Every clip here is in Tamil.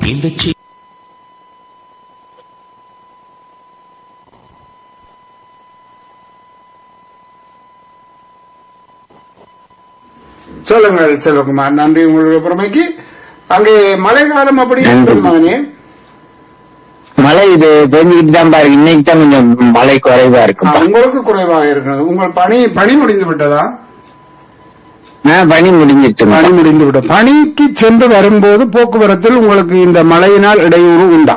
இந்த சி- சொல்லுங்கள் செல்வகுமார் நன்றி உங்களுடைய பொறுமைக்கு அங்கே மழை காலம் அப்படி இருக்கும் மகனே மழை இது பெஞ்சுக்கிட்டு தான் பாருங்க இன்னைக்கு தான் கொஞ்சம் மழை குறைவா ஆ, இருக்கும்பா உங்களுக்கு குறைவாக இருக்கிறது உங்கள் பணி பணி முடிந்து விட்டதா ஆ, பனி முடிஞ்சிருச்சுங்க பணி முடிந்து விட்டது பணிக்கு சென்று வரும்போது போக்குவரத்தில் உங்களுக்கு இந்த மழையினால் இடையூறு உண்டா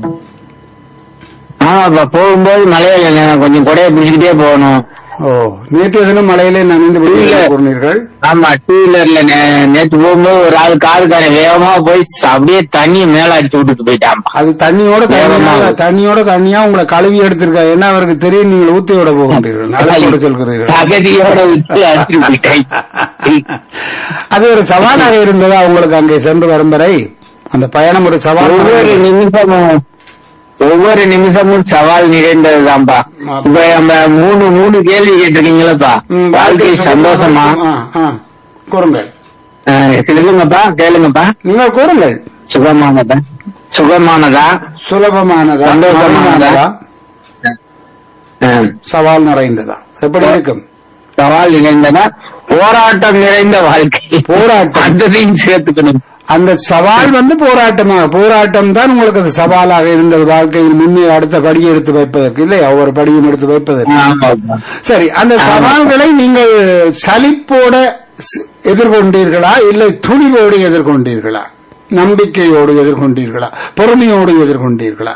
ஆமாப்பா போகும்போது மழையில நான் கொஞ்சம் குடைய பிடிச்சிக்கிட்டே போகணும் ஓ நேற்று தினம் மழையிலே நனைந்து இல்ல. விட்டு கூறினீர்கள் ஆமா டூ வீலர்ல நேற்று போகும்போது ஒரு ஆள் காருக்காரன் வேகமா போய் அப்படியே தண்ணியை மேல அடிச்சு விட்டுட்டு போயிட்டான்ப்பா அது தண்ணியோட தண்ணியா வேகமா. தண்ணியோட தண்ணியா உங்களை கழுவி எடுத்திருக்கா என்ன அவருக்கு தெரியும் நீங்கள் ஊத்தியோட போகின்றீர்கள் நடத்தோட சொல்கிறீர்கள் அகதியோட விட்டு அடிச்சு போயிட்டேன் அது ஒரு சவாலாக இருந்ததா உங்களுக்கு அங்கே சென்று வரும் வரை அந்த பயணம் ஒரு சவால் ஒவ்வொரு நிமிஷமும் ஒவ்வொரு நிமிஷமும் சவால் நிறைந்ததுதான்ப்பா இப்ப நம்ம மூணு மூணு கேள்வி கேட்டிருக்கீங்களப்பா ம், வாழ்க்கை சந்தோஷமா ஆ, ஆ. கூறுங்கள் அஹ், சொல்லுங்கப்பா கேளுங்கப்பா நீங்கள் கூறுங்கள் சுகமானதா சுகமானதா சுலபமானதா சந்தோஷமானதா? மரணமானதா? அஹ், சவால் நிறைந்ததா எப்படி இருக்கும் சவால் நிறைந்ததா போராட்டம் நிறைந்த வாழ்க்கை போராட்டம். அதையும் சேர்த்துக்கணும் அந்த சவால் வந்து போராட்டமாக போராட்டம் தான் உங்களுக்கு அது சவாலாக இருந்தது வாழ்க்கையில் முன்னே அடுத்த படியை எடுத்து வைப்பதற்கு இல்லை ஒவ்வொரு படியும் எடுத்து வைப்பதற்கு ஆமாப்பா. சரி அந்த ஆமா. சவால்களை நீங்கள் சலிப்போட ஸ்- எதிர்கொண்டீர்களா இல்லை துணிவோடு எதிர்கொண்டீர்களா நம்பிக்கையோடு எதிர்கொண்டீர்களா பொறுமையோடு எதிர்கொண்டீர்களா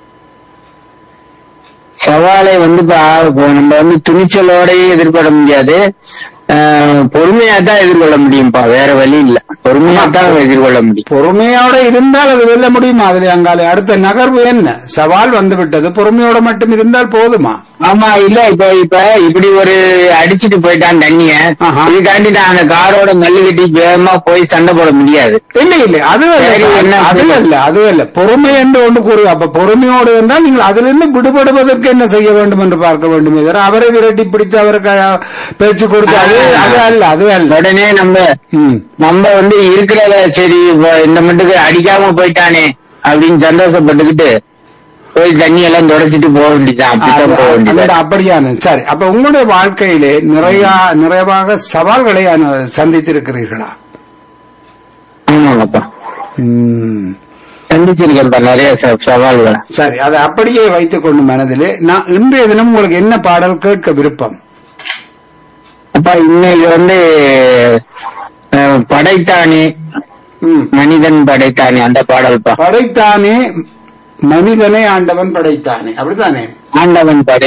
சவாலை வந்து பா- இப்போ நம்ம வந்து துணிச்சலோடயே எதிர்கொள்ள முடியாது அஹ், பொறுமையா தான் எதிர்கொள்ள முடியும்ப்பா வேற வழி இல்ல பொறுமையா தான் எதிர்கொள்ள முடியும் பொறுமையோட இருந்தால் அது வெல்ல முடியுமா அதுல அங்காலே அடுத்த நகர்வு என்ன சவால் வந்து விட்டது பொறுமையோட மட்டும் இருந்தால் போதுமா ஆமா இல்ல இப்ப இப்ப இப்படி ஒரு அடிச்சிட்டு போயிட்டான் தண்ணிய ஆஹா. இதுக்காண்டி நான் அந்த காரோட மல்லு கட்டி வேகமா போய் சண்டை போட முடியாது இல்ல இல்ல அது அல்ல சரி, சார். என்ன அது செய்ய? அல்ல அது அல்ல பொறுமை என்று ஒன்று கூறு அப்ப பொறுமையோடு இருந்தால் நீங்கள் அதிலிருந்து விடுபடுவதற்கு என்ன செய்ய வேண்டும் என்று பார்க்க வேண்டும் தவிர அவரை விரட்டி பிடித்து அவருக்கு அஹ், பேச்சு கொடுத்து அது அது அல்ல அது அல்ல உடனே நம்ம ம். நம்ம வந்து இருக்கிறத சரி இப்ப இந்த மட்டுக்கு அடிக்காம போயிட்டானே அப்படின்னு சந்தோஷப்பட்டுக்கிட்டு போய் தண்ணி எல்லாம் தொடச்சிட்டு போக வேண்டியதான் அப்படித்தான் போக அந்த வேண்டியது அப்படியான சரி அப்ப உங்களுடைய வாழ்க்கையிலே நிறைய நிறைவாக சவால்களை அனு- சந்தித்திருக்கிறீர்களா ஆமாங்கப்பா ம். சந்திச்சிருக்கேன்ப்பா நிறைய ச- சவால்களை சரி அதை அப்படியே வைத்துக் கொண்டு மனதிலே நான் இன்றைய தினம் உங்களுக்கு என்ன பாடல் கேட்க விருப்பம் அப்பா இன்னைக்கு வந்து அஹ், படைத்தானே ம். மனிதன் படைத்தானே அந்த பாடல்பா படைத்தானே மனிதனை ஆண்டவன் படைத்தானே அப்படித்தானே ஆண்டவன் படை